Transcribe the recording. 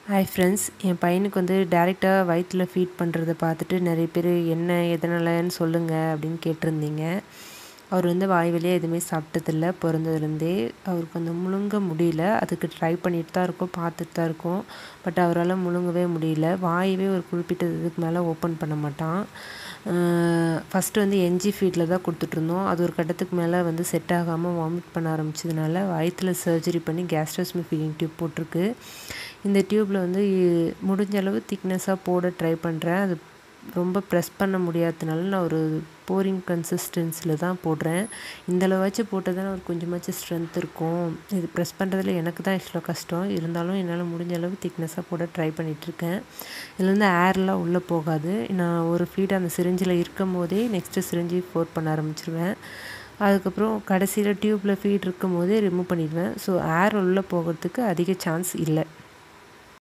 hi friends என் பையனுக்கு வந்து டேரெக்டாக வயிற்றில் ஃபீட் பண்ணுறத பார்த்துட்டு நிறைய பேர் என்ன எதனாலன்னு சொல்லுங்கள் அப்படின்னு கேட்டிருந்தீங்க அவர் வந்து வாய் வழியாக எதுவுமே சாப்பிட்டதில்ல பிறந்ததுலேருந்தே அவருக்கு வந்து முழுங்க முடியல அதுக்கு ட்ரை பண்ணிட்டு தான் இருக்கோம் பார்த்துட்டு தான் இருக்கோம் பட் அவரால் முழுங்கவே முடியல வாயவே ஒரு குறிப்பிட்ட இதுக்கு மேலே ஓப்பன் பண்ண மாட்டான் ஃபஸ்ட்டு வந்து என்ஜி ஃபீட்டில் தான் கொடுத்துட்ருந்தோம் அது ஒரு கட்டத்துக்கு மேலே வந்து செட் ஆகாமல் வாமிட் பண்ண ஆரம்பிச்சதுனால வயிற்றில் சர்ஜரி பண்ணி கேஸ்ட்ரோஸ்மி ஃபீடிங் டியூப் போட்டிருக்கு இந்த டியூப்பில் வந்து முடிஞ்ச அளவு திக்னஸாக போட ட்ரை பண்ணுறேன் அது ரொம்ப ப்ரெஸ் பண்ண முடியாததுனால நான் ஒரு போரிங் கன்சிஸ்டன்சியில் தான் போடுறேன் இந்த அளவாச்சும் போட்டால் தான் ஒரு கொஞ்சமாச்சும் ஸ்ட்ரென்த் இருக்கும் இது ப்ரெஸ் பண்ணுறதுல எனக்கு தான் ஆக்சுவலாக கஷ்டம் இருந்தாலும் என்னால் முடிஞ்ச அளவு திக்னஸாக போட ட்ரை பண்ணிகிட்ருக்கேன் இதில் வந்து ஏர்லாம் உள்ளே போகாது நான் ஒரு ஃபீட் அந்த சிரிஞ்சில் இருக்கும் போதே நெக்ஸ்ட்டு சிரிஞ்சி ஃபோர் பண்ண ஆரம்பிச்சிருவேன் அதுக்கப்புறம் கடைசியில் டியூப்பில் ஃபீட் இருக்கும் போதே ரிமூவ் பண்ணிடுவேன் ஸோ ஏர் உள்ளே போகிறதுக்கு அதிக சான்ஸ் இல்லை